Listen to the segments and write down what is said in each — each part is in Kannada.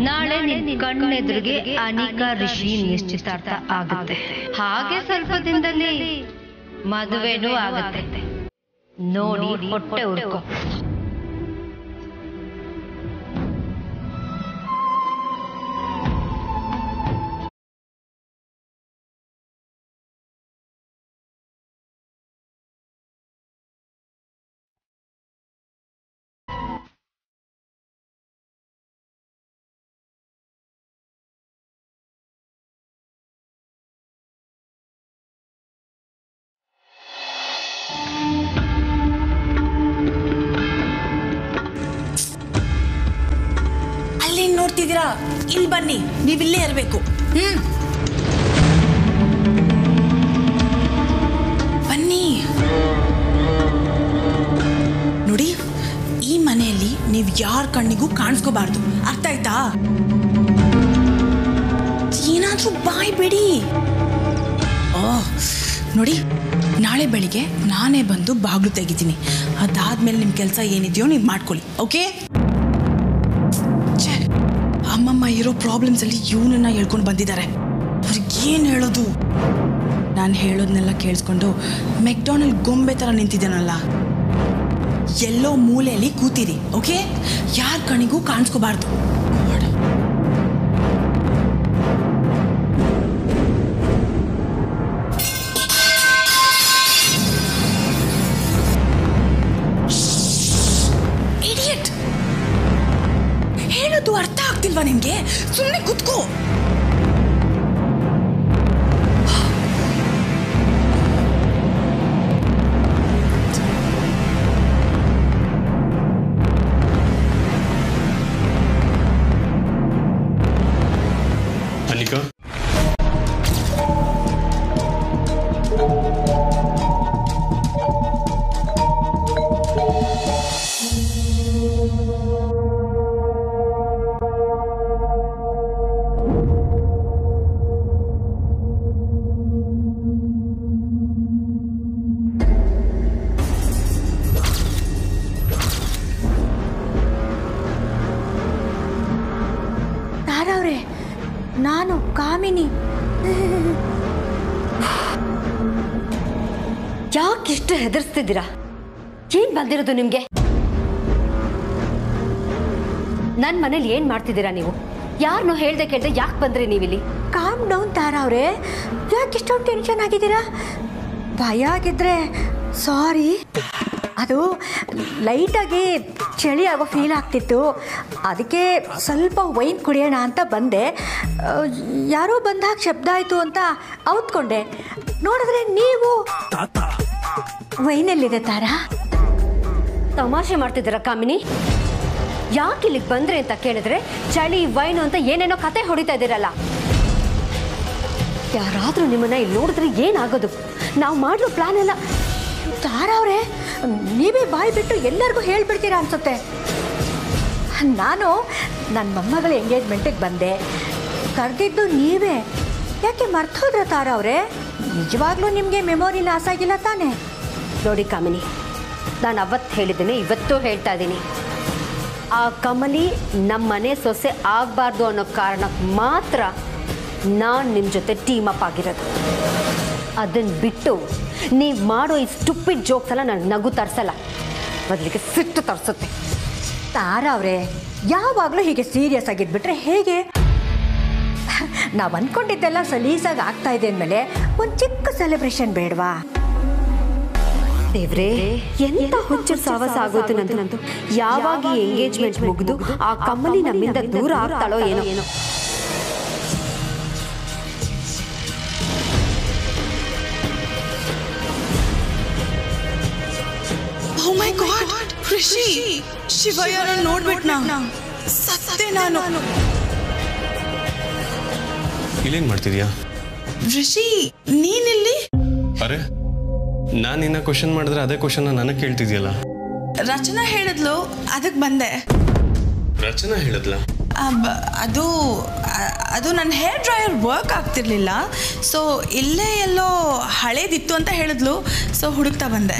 ನಾಳೆ ನಿನ್ ಕಣ್ಣೆದುರಿಗೆ ಅನಿಕಾ ಋಷಿ ನಿಶ್ಚಿತಾರ್ಥ ಆಗುತ್ತೆ ಹಾಗೆ ಸ್ವಲ್ಪ ದಿನದಲ್ಲಿ ಮದುವೆನೂ ಆಗುತ್ತೆ ನೋಡಿ ಹೊಟ್ಟೆ ಉರ್ಕೊ ಅಲ್ಲೇನ್ ನೋಡ್ತಿದ್ದೀರಾ ಇಲ್ಲಿ ಬನ್ನಿ ನೀವಿಲ್ಲೇ ಇರಬೇಕು ಹ್ಮ್ ಬನ್ನಿ ನೋಡಿ ಈ ಮನೆಯಲ್ಲಿ ನೀವು ಯಾರ ಕಣ್ಣಿಗೂ ಕಾಣಿಸ್ಕೋಬಾರ್ದು ಅರ್ಥ ಆಯ್ತಾ ಏನಾದ್ರೂ ಬಾಯ್ ಬಿಡಿ ಓ ನೋಡಿ ನಾಳೆ ಬೆಳಿಗ್ಗೆ ನಾನೇ ಬಂದು ಬಾಗ್ಲು ತೆಗಿತೀನಿ ಅದಾದ್ಮೇಲೆ ನಿಮ್ಮ ಕೆಲಸ ಏನಿದೆಯೋ ನೀವು ಮಾಡ್ಕೊಳ್ಳಿ ಓಕೆ ಛೇ ಅಮ್ಮಮ್ಮ ಇರೋ ಪ್ರಾಬ್ಲಮ್ಸ್ ಅಲ್ಲಿ ಇವನನ್ನ ಹೇಳ್ಕೊಂಡು ಬಂದಿದ್ದಾರೆ ಅವ್ರಿಗೆ ಏನು ಹೇಳೋದು ನಾನು ಹೇಳೋದನ್ನೆಲ್ಲ ಕೇಳಿಸ್ಕೊಂಡು ಮೆಕ್ಡಾನಲ್ ಗೊಂಬೆ ಥರ ನಿಂತಿದ್ದಾನಲ್ಲ ಎಲ್ಲೋ ಮೂಲೆಯಲ್ಲಿ ಕೂತಿರಿ ಓಕೆ ಯಾರ ಕಣಿಗೂ ಕಾಣಿಸ್ಕೋಬಾರ್ದು God. Idiot! ಹೇಳೋದು ಅರ್ಥ ಆಗ್ತಿಲ್ವಾ ನಿಮ್ಗೆ ಸುಮ್ಮನೆ ಕುತ್ಕೋ ಅನಿಕಾ ತಾರವ್ರೆ ನಾನು ಕಾಮಿನಿ ಯಾಕಿಷ್ಟು ಹೆದರ್ಸ್ತಿದ್ದೀರಾ ಏನ್ ಬಂದಿರೋದು ನಿಮ್ಗೆ ನನ್ ಮನೇಲಿ ಏನ್ ಮಾಡ್ತಿದ್ದೀರಾ ನೀವು ಯಾರನ್ನೋ ಹೇಳ್ದೆ ಕೇಳ್ದೆ ಯಾಕೆ ಬಂದ್ರಿ ನೀವಿಲ್ಲಿ ಕಾಮ್ ಡೌನ್ ತಾರವ್ರೆ ಯಾಕೆ ಇಷ್ಟೊಂದು ಟೆನ್ಷನ್ ಆಗಿದ್ದೀರಾ ಭಯ ಆಗಿದ್ರೆ ಸಾರಿ ಅದು ಲೈಟಾಗಿ ಚಳಿ ಆಗೋ ಫೀಲ್ ಆಗ್ತಿತ್ತು ಅದಕ್ಕೆ ಸ್ವಲ್ಪ ವೈನ್ ಕುಡಿಯೋಣ ಅಂತ ಬಂದೆ ಆ, ಯಾರೋ ಬಂದಾಗ ಶಬ್ದ ಆಯಿತು ಅಂತ ಔತ್ಕೊಂಡೆ ನೋಡಿದ್ರೆ ನೀವು ವೈನಲ್ಲಿದೆ ತಾರಾ ತಮಾಷೆ ಮಾಡ್ತಿದ್ದೀರಾ ಕಾಮಿನಿ ಯಾಕೆ ಇಲ್ಲಿಗೆ ಬಂದ್ರಿ ಅಂತ ಕೇಳಿದ್ರೆ ಚಳಿ ವೈನು ಅಂತ ಏನೇನೋ ಕತೆ ಹೊಡಿತಾ ಇದ್ದೀರಲ್ಲ ಯಾರಾದ್ರೂ ನಿಮ್ಮನ್ನ ಇಲ್ಲಿ ನೋಡಿದ್ರೆ ಏನಾಗೋದು ನಾವು ಮಾಡೋ ಪ್ಲಾನ್ ಎಲ್ಲ ತಾರವ್ರೆ ನೀವೇ ಬಾಯಿ ಬಿಟ್ಟು ಎಲ್ಲರಿಗೂ ಹೇಳ್ಬಿಡ್ತೀರಾ ಅನ್ಸುತ್ತೆ ನಾನು ನನ್ನ ಮೊಮ್ಮಗಳ ಎಂಗೇಜ್ಮೆಂಟಿಗೆ ಬಂದೆ ಕರೆದಿದ್ದು ನೀವೇ ಯಾಕೆ ಮರ್ತೋದ್ರ ತಾರವ್ರೆ ನಿಜವಾಗ್ಲೂ ನಿಮಗೆ ಮೆಮೊರಿ ಲಾಸ್ ಆಗಿಲ್ಲ ತಾನೇ ನೋಡಿ ಕಾಮಿನಿ ನಾನು ಅವತ್ತು ಹೇಳಿದ್ದೀನಿ ಇವತ್ತು ಹೇಳ್ತಾ ಇದ್ದೀನಿ ಆ ಕಮಲಿ ನಮ್ಮ ಮನೆ ಸೊಸೆ ಆಗಬಾರ್ದು ಅನ್ನೋ ಕಾರಣಕ್ಕೆ ಮಾತ್ರ ನಾನು ನಿಮ್ಮ ಜೊತೆ ಟೀಮ್ ಅಪ್ ಆಗಿರೋದು ಅದನ್ನು ಬಿಟ್ಟು ನೀವು ಮಾಡೋ ಈ ಸ್ಟುಪಿಡ್ ಜೋಕ್ಸ್ ಎಲ್ಲ ನನಗೆ ನಗು ತರಿಸಲ್ಲ ಬದಲಿಗೆ ಸಿಟ್ಟು ತರಿಸುತ್ತೆ ತಾರವ್ರೆ ಯಾವಾಗಲೂ ಹೀಗೆ ಸೀರಿಯಸ್ ಆಗಿದ್ಬಿಟ್ರೆ ಹೇಗೆ ನಾವು ಅಂದ್ಕೊಂಡಿದ್ದೆಲ್ಲ ಸಲೀಸಾಗಿ ಆಗ್ತಾ ಇದೆ ಅಂದಮೇಲೆ ಒಂದು ಚಿಕ್ಕ ಸೆಲೆಬ್ರೇಷನ್ ಬೇಡವಾ ದೇವ್ರೇ ಎಂತ ಹುಚ್ಚು ಸಾವಸ ಆಗೋಯ್ತು ನಂದು ನಂದು ಯಾವಾಗ ಈ ಎಂಗೇಜ್ಮೆಂಟ್ ಮುಗಿದು ಆ ಕಮ್ಮಲಿ ನಮ್ಮಿಂದ ದೂರ ಆಗ್ತಾಳೋ ಏನೋ ಏನೋ ಓ ಮೈ ಗಾಡ್ ಋಷಿ ಶಿವಯ್ಯನ ನೋಡ್ಬಿಟ್ನಾ ಸತ್ತೆ ನಾನು ಇಲ್ಲೇನ್ ಮಾಡ್ತಿದ್ಯಾ ಋಷಿ ನೀನಿಲ್ಲಿ ಅರೆ ನಾನು ನಿನ್ನ ಕ್ವಶನ್ ಮಾಡಿದ್ರೆ ಅದೇ ಕ್ವಶನ್ ನನಗೆ ಕೇಳ್ತಿದ್ಯಲ್ಲ ರಚನಾ ಹೇಳಿದ್ಲು ಅದಕ್ಕೆ ಬಂದೆ ರಚನಾ ಹೇಳದ್ಲ ಅಬ್ಬ, ಅದು ಅ- ಅದು ನನ್ನ ಹೇರ್ ಡ್ರೈಯರ್ ವರ್ಕ್ ಆಗ್ತಿರ್ಲಿಲ್ಲ ಸೊ ಇಲ್ಲೇ ಎಲ್ಲೋ ಹಳೇದಿತ್ತು ಅಂತ ಹೇಳಿದ್ಲು ಸೊ ಹುಡುಕ್ತಾ ಬಂದೆ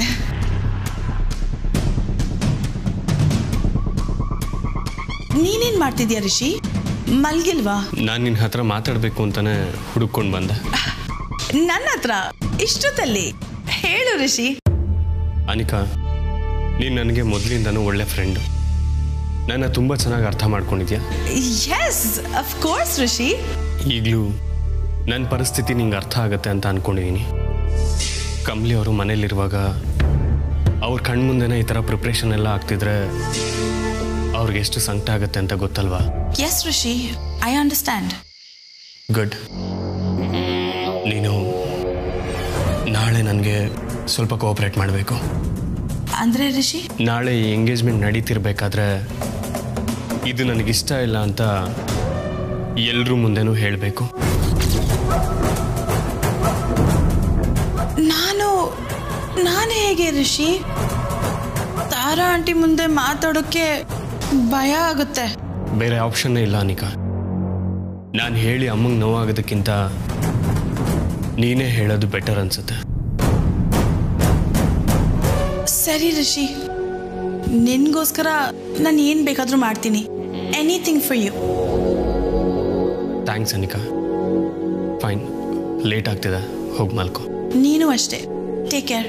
ನೀನೇನು ಮಾಡ್ತಿದ್ಯಾ ರಿಷಿ ಮಲ್ಗಿಲ್ವಾ ನಾನು ನಿನ್ನ ಹತ್ರ ಮಾತಾಡಬೇಕು ಅಂತಾನೆ ಹುಡುಕೊಂಡು ಬಂದೆ ನನ್ನ ಹತ್ರ ಇಷ್ಟೊತ್ತಲ್ಲಿ ಹೇಳು ಋಷಿ ಅನಿಕಾ ನೀನು ನನಗೆ ಮೊದಲಿಂದನೂ ಒಳ್ಳೆ ಫ್ರೆಂಡು ನನ್ನ ತುಂಬ ಚೆನ್ನಾಗಿ ಅರ್ಥ ಮಾಡ್ಕೊಂಡಿದ್ಯಾ ಎಸ್ ಅಫ್ ಕೋರ್ಸ್ ಋಷಿ ಈಗಲೂ ನನ್ನ ಪರಿಸ್ಥಿತಿ ನಿಂಗೆ ಅರ್ಥ ಆಗುತ್ತೆ ಅಂತ ಅಂದ್ಕೊಂಡಿದ್ದೀನಿ ಕಮ್ಲಿ ಅವರು ಮನೇಲಿರುವಾಗ ಅವ್ರ ಕಣ್ಮುಂದೆನೇ ಈ ಥರ ಪ್ರಿಪ್ರೇಷನ್ ಎಲ್ಲ ಆಗ್ತಿದ್ರೆ ಅವ್ರಿಗೆ ಎಷ್ಟು ಸಂಕಟ ಆಗುತ್ತೆ ಅಂತ ಗೊತ್ತಲ್ವಾ yes Rishi I understand good ನೀನು ನಾಳೆ ನನಗೆ ಸ್ವಲ್ಪ ಕೋಆಪ್ರೇಟ್ ಮಾಡಬೇಕು ಅಂದ್ರೆ ಋಷಿ ನಾಳೆ ಈ ಎಂಗೇಜ್ಮೆಂಟ್ ನಡೀತಿರ್ಬೇಕಾದ್ರೆ ಇದು ನನಗಿಷ್ಟ ಇಲ್ಲ ಅಂತ ಎಲ್ಲರೂ ಮುಂದೆನೂ ಹೇಳಬೇಕು ನಾನು ನಾನು ಹೇಗೆ ಋಷಿ ತಾರಾ ಆಂಟಿ ಮುಂದೆ ಮಾತಾಡೋಕ್ಕೆ ಭಯ ಆಗುತ್ತೆ ಬೇರೆ ಆಪ್ಷನ್ನೇ ಇಲ್ಲ ಅನಿಕಾ ನಾನು ಹೇಳಿ ಅಮ್ಮಂಗೆ ನೋವಾಗೋದಕ್ಕಿಂತ ನೀನೇ ಹೇಳೋದು ಬೆಟರ್ ಅನ್ಸುತ್ತೆ ಸರಿ ಋಷಿ ನಿನ್ಗೋಸ್ಕರ ನಾನು ಏನು ಬೇಕಾದರೂ ಮಾಡ್ತೀನಿ anything for you thanks Anika fine late ಆಗ್ತಿದೆ ಹೋಗಿ ಮಲ್ಕೋ ನೀನು ಅಷ್ಟೇ ಟೇಕ್ ಕೇರ್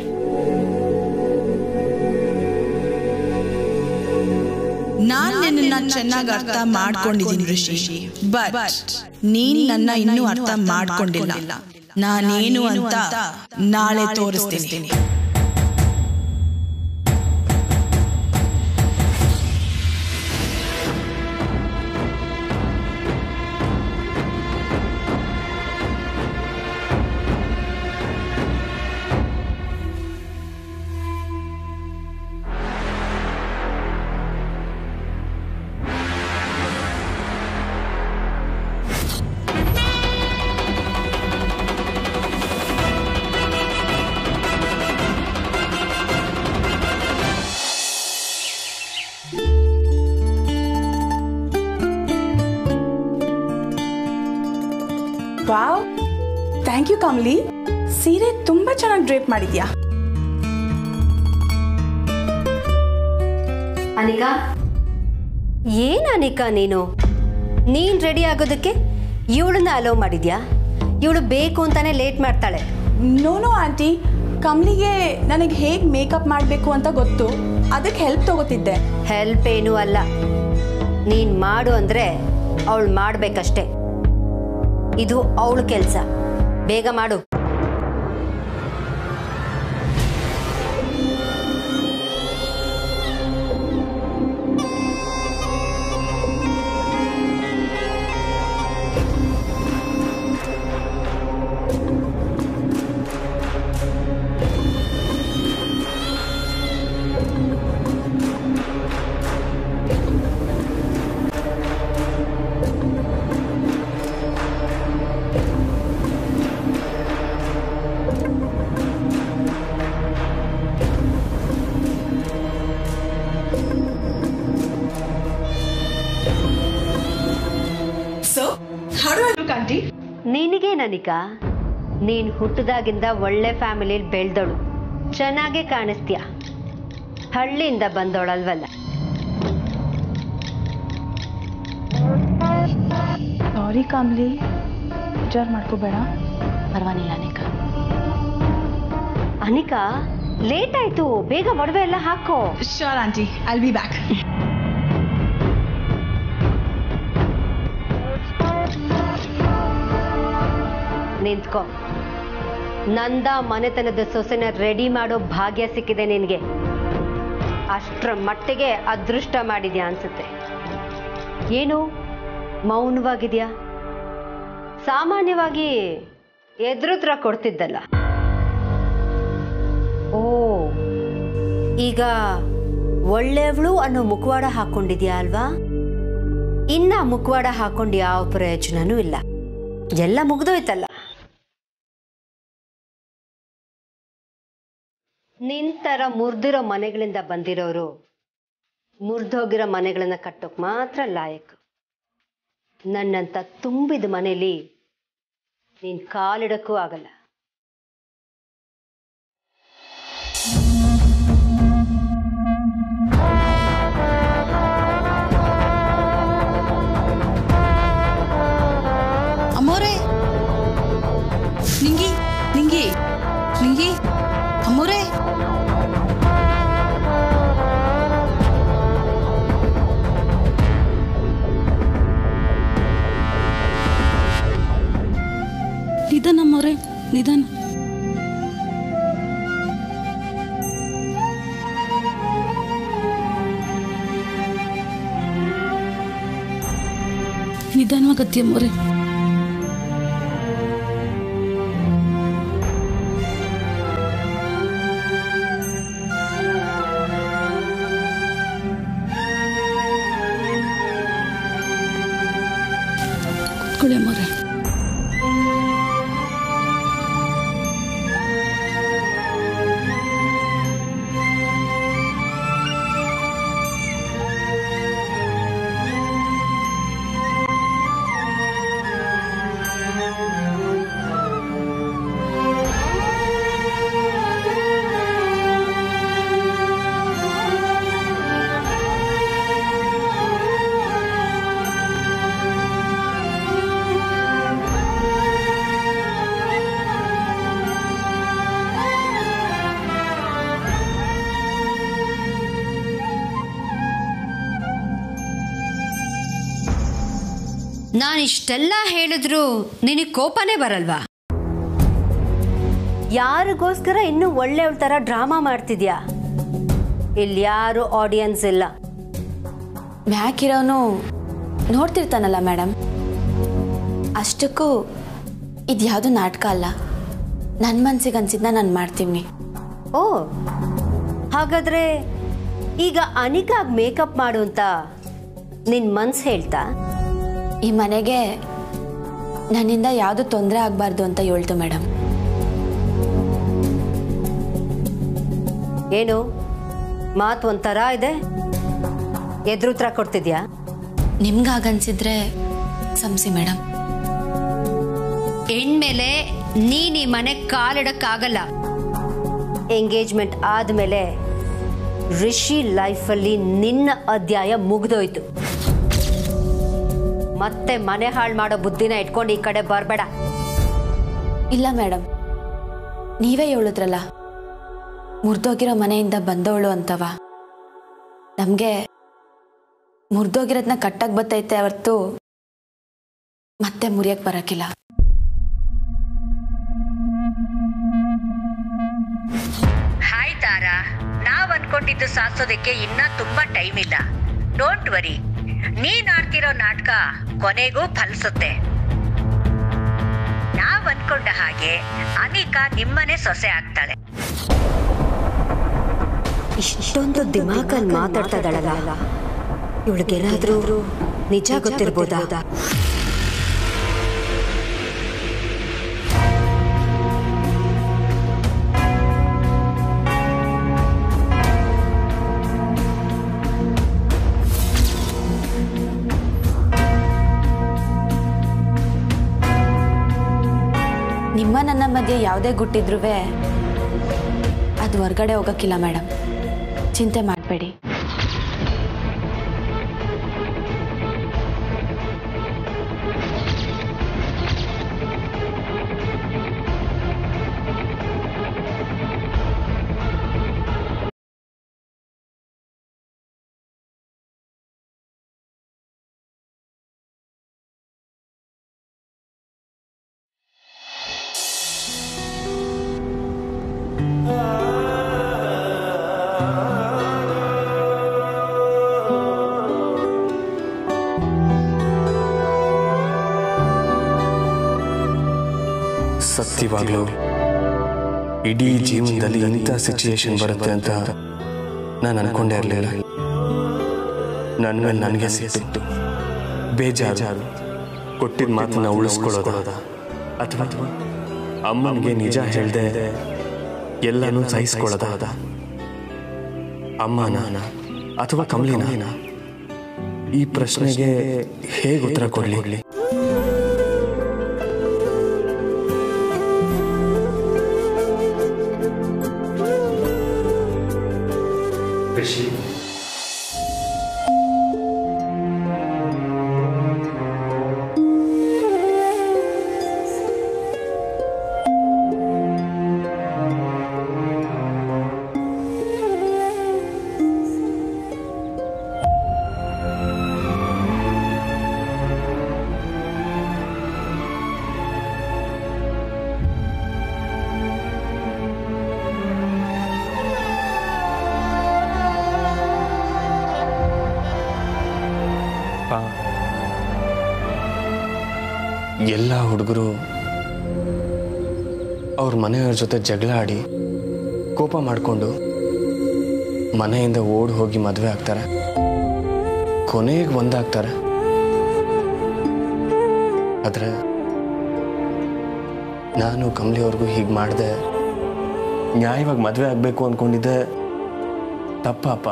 ನಾನು ನಿನ್ನನ್ನ ಚೆನ್ನಾಗಿ ಅರ್ಥ ಮಾಡ್ಕೊಂಡಿದ್ದೀನಿ ಋಷಿ ಬಟ್ ನೀನ್ ನನ್ನ ಇನ್ನೂ ಅರ್ಥ ಮಾಡ್ಕೊಂಡಿಲ್ಲ ನಾನೇನು ಅಂತ ನಾಳೆ ತೋರಿಸ್ತೀನಿ ವಾವ್ ಥ್ಯಾಂಕ್ ಯು ಕಮಲಿ ಸೀರೆ ತುಂಬಾ ಚೆನ್ನಾಗಿ ಡ್ರೇಪ್ ಮಾಡಿದ್ಯಾ ಅನಿಕಾ ಏನ್ ಅನಿಕಾ ನೀನು ನೀನ್ ರೆಡಿ ಆಗೋದಕ್ಕೆ ಇವಳನ್ನ ಅಲೋ ಮಾಡಿದ್ಯಾ ಇವಳು ಬೇಕು ಅಂತಾನೆ ಲೇಟ್ ಮಾಡ್ತಾಳೆ ನೋ ನೋ ಆಂಟಿ ಕಮಲಿಗೆ ನನಗೆ ಹೇಗೆ ಮೇಕಪ್ ಮಾಡಬೇಕು ಅಂತ ಗೊತ್ತು ಅದಕ್ಕೆ ಹೆಲ್ಪ್ ತಗೋತಿದ್ದೆ ಹೆಲ್ಪ್ ಏನೂ ಅಲ್ಲ ನೀನ್ ಮಾಡು ಅಂದ್ರೆ ಅವಳು ಮಾಡ್ಬೇಕಷ್ಟೆ ಇದು ಅವಳ ಕೆಲಸ ಬೇಗ ಮಾಡು ಸೊ ಹಾಡು ಆಂಟಿ ನಿನಗೆ ನನಿಕಾ ನೀನ್ ಹುಟ್ಟಿದಾಗಿಂದ ಒಳ್ಳೆ ಫ್ಯಾಮಿಲಿಯಲ್ಲಿ ಬೆಳೆದವಳು ಚೆನ್ನಾಗೇ ಕಾಣಿಸ್ತೀಯ ಹಳ್ಳಿಯಿಂದ ಬಂದವಳಲ್ವಲ್ಲ ಸಾರಿ ಕಮಲಿ ವಿಚಾರ ಮಾಡ್ಕೋಬೇಡ ಪರವಾಗಿಲ್ಲ ಅನೇಕ ಅನಿಕಾ ಲೇಟ್ ಆಯ್ತು ಬೇಗ ಒಡವೆ ಎಲ್ಲ ಹಾಕೋ sure aunty I'll be back ನಿಂತ್ಕೋ ನಂದ ಮನೆತನದ ಸೊಸೆನ ರೆಡಿ ಮಾಡೋ ಭಾಗ್ಯ ಸಿಕ್ಕಿದೆ ನಿನಗೆ ಅಷ್ಟರ ಮಟ್ಟಿಗೆ ಅದೃಷ್ಟ ಮಾಡಿದ್ಯಾ ಅನ್ಸುತ್ತೆ ಏನು ಮೌನವಾಗಿದ್ಯಾ ಸಾಮಾನ್ಯವಾಗಿ ಎದುರುತ್ರ ಕೊಡ್ತಿದ್ದಲ್ಲ ಓ ಈಗ ಒಳ್ಳೆಯವಳು ಅನ್ನೋ ಮುಖವಾಡ ಹಾಕೊಂಡಿದ್ಯಾ ಅಲ್ವಾ ಇನ್ನ ಮುಖವಾಡ ಹಾಕೊಂಡು ಯಾವ ಪ್ರಯೋಜನನೂ ಇಲ್ಲ ಎಲ್ಲ ಮುಗ್ದೋಯ್ತಲ್ಲ ನಿಂತರ ಮುರಿದಿರೋ ಮನೆಗಳಿಂದ ಬಂದಿರೋರು ಮುರಿದೋಗಿರೋ ಮನೆಗಳನ್ನ ಕಟ್ಟೋಕ್ ಮಾತ್ರ ಲಾಯಕ್ ನನ್ನಂತ ತುಂಬಿದ ಮನೇಲಿ ನೀನ್ ಕಾಲಿಡಕ್ಕೂ ಆಗಲ್ಲ ನಿಂಗಿ ನಿಂಗಿ ಅಮ್ಮೋರೇ ನಿಧಾನ ಅಮ್ಮೋರೇ ನಿಧಾನ ನಿಧಾನವಾಗತ್ತಿ ಅಮ್ಮೋರೇ ಕೂತ್ಕೊಳ್ಳಿ ಅಮ್ಮೋರೇ ನಾನು ಇಷ್ಟೆಲ್ಲ ಹೇಳಿದ್ರು ನಿನಗೆ ಕೋಪನೇ ಬರಲ್ವಾ ಯಾರಿಗೋಸ್ಕರ ಇನ್ನೂ ಒಳ್ಳೆಯವಳ ಥರ ಡ್ರಾಮಾ ಮಾಡ್ತಿದ್ಯಾ ಇಲ್ಲಿ ಯಾರು ಆಡಿಯನ್ಸ್ ಇಲ್ಲ ಮ್ಯಾಕಿರೋನು ನೋಡ್ತಿರ್ತಾನಲ್ಲ ಮೇಡಮ್ ಅಷ್ಟಕ್ಕೂ ಇದು ಯಾವುದು ನಾಟಕ ಅಲ್ಲ ನನ್ನ ಮನ್ಸಿಗೆ ಅನ್ಸಿದ್ನ ನಾನು ಮಾಡ್ತೀನಿ ಓ ಹಾಗಾದ್ರೆ ಈಗ ಅನಿಕಾಗ್ ಮೇಕಪ್ ಮಾಡು ಅಂತ ನಿನ್ ಮನ್ಸು ಹೇಳ್ತಾ ಈ ಮನೆಗೆ ನನ್ನಿಂದ ಯಾವುದು ತೊಂದರೆ ಆಗಬಾರ್ದು ಅಂತ ಹೇಳ್ತು ಮೇಡಮ್ ಏನು ಮಾತು ಒಂಥರ ಇದೆ ಎದುರುತ್ರ ಕೊಡ್ತಿದ್ಯಾ ನಿಮ್ಗಾಗನ್ಸಿದ್ರೆ ಸಂಸಿ ಮೇಡಮ್ ಹೆಣ್ಮೇಲೆ ನೀನ್ ಈ ಮನೆ ಕಾಲಿಡಕ್ಕಾಗಲ್ಲ ಎಂಗೇಜ್ಮೆಂಟ್ ಆದ್ಮೇಲೆ ರಿಷಿ ಲೈಫಲ್ಲಿ ನಿನ್ನ ಅಧ್ಯಾಯ ಮುಗ್ದೋಯ್ತು ಮತ್ತೆ ಮನೆ ಹಾಳು ಮಾಡೋ ಬುದ್ಧಿನ ಇಟ್ಕೊಂಡು ಈ ಕಡೆ ಬರಬೇಡ ಇಲ್ಲ ಮೇಡಮ್ ನೀವೇ ಹೇಳಿದ್ರಲ್ಲ ಮುರಿದೋಗಿರೋ ಮನೆಯಿಂದ ಬಂದವಳು ಅಂತವ ನಮಗೆ ಮುರಿದೋಗಿರೋದನ್ನ ಕಟ್ಟಕ್ಕೆ ಬತ್ತೈತೆ ಹೊರ್ತು ಮತ್ತೆ ಮುರಿಯಕ್ಕೆ ಬರೋಕ್ಕಿಲ್ಲ ಹಾಯ್ ತಾರಾ ನಾವ್ ಅನ್ಕೊಂಡಿದ್ದು ಸಾಧಿಸೋದಕ್ಕೆ ಇನ್ನ ತುಂಬಾ ಟೈಮ್ ಇಲ್ಲ ಡೋಂಟ್ ವರಿ ನೀನ್ ಆಡ್ತಿರೋ ನಾಟಕ ಕೊನೆಗೂ ಫಲಿಸುತ್ತೆ ನಾವ್ ಅನ್ಕೊಂಡ ಹಾಗೆ ಅನಿಕಾ ನಿಮ್ಮನೆ ಸೊಸೆ ಆಗ್ತಾಳೆ ಇಷ್ಟೊಂದು ದಿಮಾಕಲ್ಲಿ ಮಾತಾಡ್ತಾ ಇದ್ದಾಳಲ್ಲ ಇವಳಿಗೇನಾದ್ರೂ ನಿಜ ಗೊತ್ತಿರ್ಬೋದಾ ನಿಮ್ಮ ನನ್ನ ಮಧ್ಯೆ ಯಾವುದೇ ಗುಟ್ಟಿದ್ರೂ ಅದು ಹೊರ್ಗಡೆ ಹೋಗೋಕ್ಕಿಲ್ಲ ಮೇಡಮ್ ಚಿಂತೆ ಮಾಡಬೇಡಿ ಸತ್ಯವಾಗ್ಲೂ ಇಡೀ ಜೀವನದಲ್ಲಿ ಇಂಥ ಸಿಚುಯೇಷನ್ ಬರುತ್ತೆ ಅಂತ ನಾನು ಅನ್ಕೊಂಡೇ ಇರಲಿಲ್ಲ ನನ್ನ ಮೇಲೆ ನನಗೆ ಸಿಟ್ಟು ಬೇಜಾರು ಕೊಟ್ಟಿದ್ದ ಮಾತನ್ನ ಉಳಿಸ್ಕೊಳ್ಳೋದ ಅಥವಾ ಅಮ್ಮನಿಗೆ ನಿಜ ಹೇಳ್ದೆ ಎಲ್ಲನೂ ಸಹಿಸ್ಕೊಳ್ಳೋದ ಅಮ್ಮನ ಅಥವಾ ಕಮಲಿನ ಈ ಪ್ರಶ್ನೆಗೆ ಹೇಗೆ ಉತ್ತರ ಕೊಡ್ಲಿ ಋಷಿ ಎಲ್ಲ ಹುಡುಗರು ಅವ್ರ ಮನೆಯವ್ರ ಜೊತೆ ಜಗಳ ಆಡಿ ಕೋಪ ಮಾಡಿಕೊಂಡು ಮನೆಯಿಂದ ಓಡಿ ಹೋಗಿ ಮದುವೆ ಆಗ್ತಾರೆ ಕೊನೆಗೆ ಒಂದಾಗ್ತಾರೆ ಆದರೆ ನಾನು ಕಮಲಿಯವ್ರಿಗೂ ಹೀಗೆ ಮಾಡಿದೆ ನ್ಯಾಯವಾಗಿ ಮದುವೆ ಆಗಬೇಕು ಅಂದ್ಕೊಂಡಿದ್ದೆ ತಪ್ಪಪ್ಪ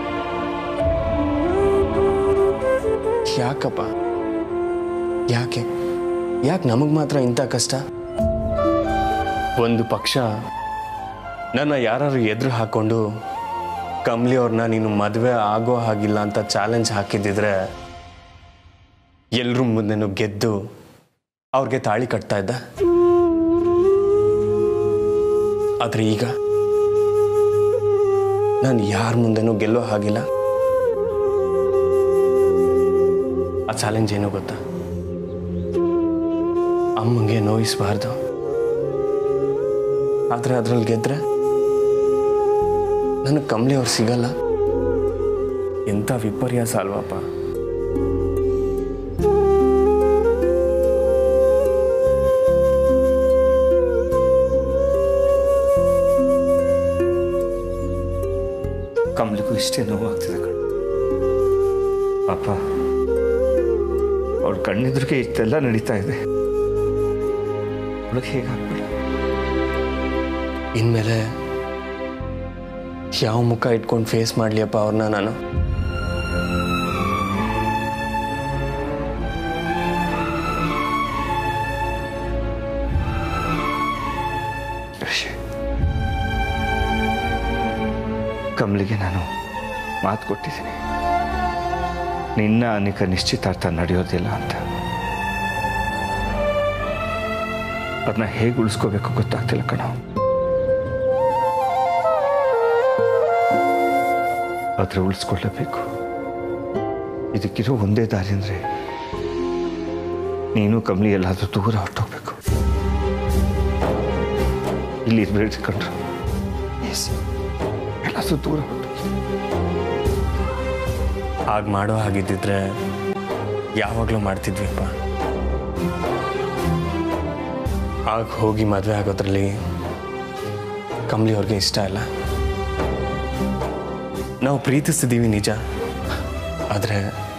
ಯಾಕಪ್ಪ ಯಾಕೆ ಯಾಕೆ ನಮಗೆ ಮಾತ್ರ ಇಂಥ ಕಷ್ಟ ಒಂದು ಪಕ್ಷ ನನ್ನ ಯಾರು ಎದುರು ಹಾಕೊಂಡು ಕಮಲಿ ಅವ್ರನ್ನ ನೀನು ಮದುವೆ ಆಗೋ ಹಾಗಿಲ್ಲ ಅಂತ ಚಾಲೆಂಜ್ ಹಾಕಿದ್ದಿದ್ರೆ ಎಲ್ರ ಮುಂದೆನೂ ಗೆದ್ದು ಅವ್ರಿಗೆ ತಾಳಿ ಕಟ್ತಾ ಇದ್ದ ಆದರೆ ಈಗ ನಾನು ಯಾರ ಮುಂದೆನೂ ಗೆಲ್ಲೋ ಹಾಗಿಲ್ಲ ಆ ಚಾಲೆಂಜ್ ಏನು ಗೊತ್ತಾ ಅಮ್ಮಂಗೆ ನೋಯಿಸಬಾರ್ದು ಆದರೆ ಅದ್ರಲ್ಲಿ ಗೆದ್ರೆ ನನಗೆ ಕಮಲಿ ಅವ್ರು ಸಿಗಲ್ಲ ಎಂಥ ವಿಪರ್ಯಾಸ ಅಲ್ವಪ್ಪ ಕಮಲಿಗೂ ಇಷ್ಟೇ ನೋವಾಗ್ತಿದೆ ಕಣ ಪಾಪ ಅವಳ ಕಣ್ಣೆದುರಿಗೆ ಇಷ್ಟೆಲ್ಲ ನಡೀತಾ ಇದೆ ಅವಳಿಗೆ ಹೇಗಾಗ್ಬಿಡ ಇನ್ಮೇಲೆ ಯಾವ ಮುಖ ಇಟ್ಕೊಂಡು ಫೇಸ್ ಮಾಡ್ಲಿಯಪ್ಪ ಅವ್ರನ್ನ ನಾನು ಋಷಿ ಕಮಲಿಗೆ ನಾನು ಮಾತು ಕೊಟ್ಟಿದ್ದೀನಿ ನಿನ್ನ ಅನೇಕ ನಿಶ್ಚಿತಾರ್ಥ ನಡೆಯೋದಿಲ್ಲ ಅಂತ ಅದನ್ನ ಹೇಗೆ ಉಳಿಸ್ಕೋಬೇಕು ಗೊತ್ತಾಗ್ತಿಲ್ಲ ಕಣ ಆದ್ರೆ ಉಳಿಸ್ಕೊಳ್ಳಬೇಕು ಇದಕ್ಕಿರೋ ಒಂದೇ ದಾರಿ ಅಂದ್ರೆ ನೀನು ಕಮಲಿ ಎಲ್ಲಾದ್ರೂ ದೂರ ಹೊರಟೋಗ್ಬೇಕು ಇಲ್ಲಿ ಇರ್ಬೇಡಿ ಕಂಡ್ರು ಎಸ್ ಎಲ್ಲಾದ್ರೂ ದೂರ ಹೊರಟು ಹಾಗೆ ಮಾಡೋ ಹಾಗಿದ್ದಿದ್ರೆ ಯಾವಾಗಲೂ ಮಾಡ್ತಿದ್ವಿಪ್ಪ ಆಗ ಹೋಗಿ ಮದುವೆ ಆಗೋದ್ರಲ್ಲಿ ಕಮಲಿ ಅವ್ರಿಗೆ ಇಷ್ಟ ಇಲ್ಲ ನಾವು ಪ್ರೀತಿಸ್ತಿದ್ದೀವಿ ನಿಜ ಆದರೆ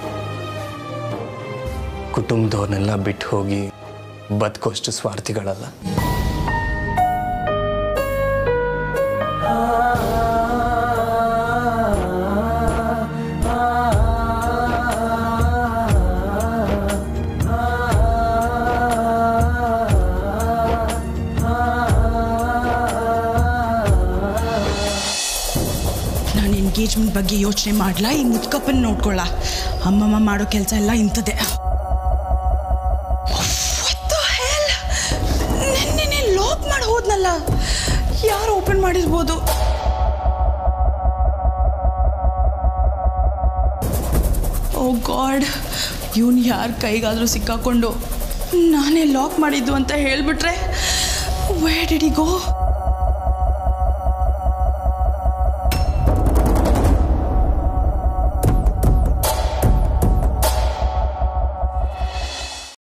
ಕುಟುಂಬದವ್ರನ್ನೆಲ್ಲ ಬಿಟ್ಟು ಹೋಗಿ ಬದುಕೋಷ್ಟು ಸ್ವಾರ್ಥಿಗಳಲ್ಲ ನಾನು ಎಂಗೇಜ್ಮೆಂಟ್ ಬಗ್ಗೆ ಯೋಚನೆ ಮಾಡ್ಲಾ ಈ ಮುದ್ಕಪ್ಪನ ನೋಡ್ಕೊಳ್ಳ ಅಮ್ಮಮ್ಮ ಮಾಡೋ ಕೆಲಸ ಎಲ್ಲ ಇಂಥದ್ದೇ ನಿನ್ನೆ ಲಾಕ್ ಮಾಡಿ ಹೋದ್ನಲ್ಲ ಯಾರು ಓಪನ್ ಮಾಡಿರ್ಬೋದು ಓ ಗಾಡ್ ಇವನು ಯಾರ ಕೈಗಾದರೂ ಸಿಕ್ಕಾಕೊಂಡು ನಾನೇ ಲಾಕ್ ಮಾಡಿದ್ದು ಅಂತ ಹೇಳಿಬಿಟ್ರೆ ವೇ ಡಿಡಿ ಗೋ